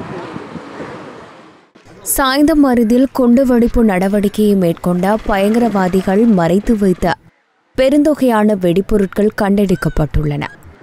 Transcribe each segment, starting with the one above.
சாய்ந்தம் அருகில் குண்டுவெடிப்பு நடவடிக்கையை மேற்கொண்ட பயங்கரவாதிகள் மறைத்து வைத்த பெருந்தொகையான வெடிப்பொருட்கள் கண்டெடுக்கப்பட்டுள்ளன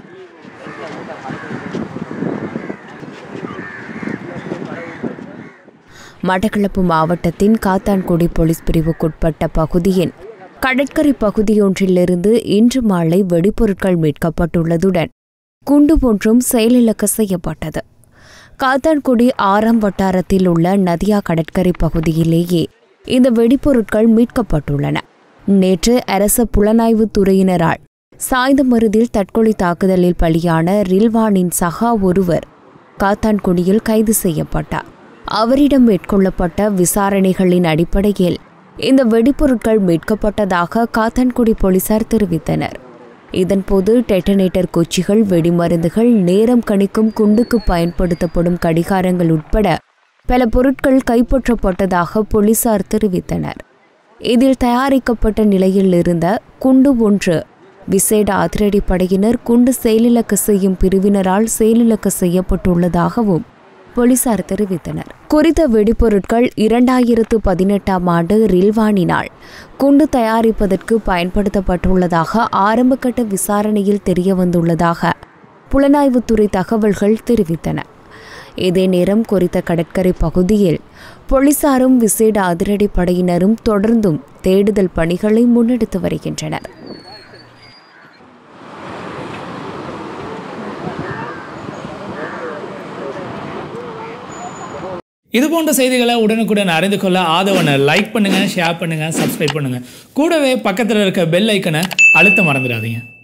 மட்டக்களப்பு மாவட்டத்தின் காத்தான்குடி போலீஸ் பிரிவுக்குட்பட்ட பகுதியின் கடற்கரை பகுதியொன்றிலிருந்து இன்று மாலை வெடிப்பொருட்கள் மீட்கப்பட்டுள்ளதுடன் குண்டு ஒன்றும் செயலிழக்க செய்யப்பட்டது காத்தான்குடி ஆறாம் வட்டாரத்தில் உள்ள நதியா கடற்கரை பகுதியிலேயே இந்த வெடிப்பொருட்கள் மீட்கப்பட்டுள்ளன நேற்று அரச புலனாய்வுத் துறையினரால் சாய்ந்தமருதில் தற்கொலை தாக்குதலில் பலியான ரில்வானின் சகா ஒருவர் காத்தான்குடியில் கைது செய்யப்பட்டார் அவரிடம் மேற்கொள்ளப்பட்ட விசாரணைகளின் அடிப்படையில் இந்த வெடிப்பொருட்கள் மீட்கப்பட்டதாக காத்தான்குடி போலீசார் தெரிவித்தனர் இதன்போது டெட்டனேட்டர் கொச்சிகள் வெடிமருந்துகள் நேரம் கணிக்கும் குண்டுக்கு பயன்படுத்தப்படும் கடிகாரங்கள் உட்பட பல பொருட்கள் கைப்பற்றப்பட்டதாக போலீசார் தெரிவித்தனர் இதில் தயாரிக்கப்பட்ட நிலையில் இருந்த குண்டு ஒன்று விசேட அதிரடிப்படையினர் குண்டு செயலிழக்க செய்யும் பிரிவினரால் செயலிழக்க செய்யப்பட்டுள்ளதாகவும் போலீசார் தெரிவித்தனர் குறித்த வெடிப்பொருட்கள் இரண்டாயிரத்து பதினெட்டாம் ஆண்டு ரில்வானினால் குண்டு தயாரிப்பதற்கு பயன்படுத்தப்பட்டுள்ளதாக ஆரம்பகட்ட விசாரணையில் தெரியவந்துள்ளதாக புலனாய்வுத்துறை தகவல்கள் தெரிவித்தன இதே நேரம் குறித்த கடற்கரை பகுதியில் போலீசாரும் விசேட அதிரடி படையினரும் தொடர்ந்தும் தேடுதல் பணிகளை முன்னெடுத்து வருகின்றனர் இது போன்ற செய்திகளை உடனுக்குடன் அறிந்து கொள்ள ஆதவனை லைக் பண்ணுங்கள் ஷேர் பண்ணுங்கள் சப்ஸ்கிரைப் பண்ணுங்கள் கூடவே பக்கத்தில் இருக்க பெல் ஐக்கனை அழுத்த மறந்துடாதீங்க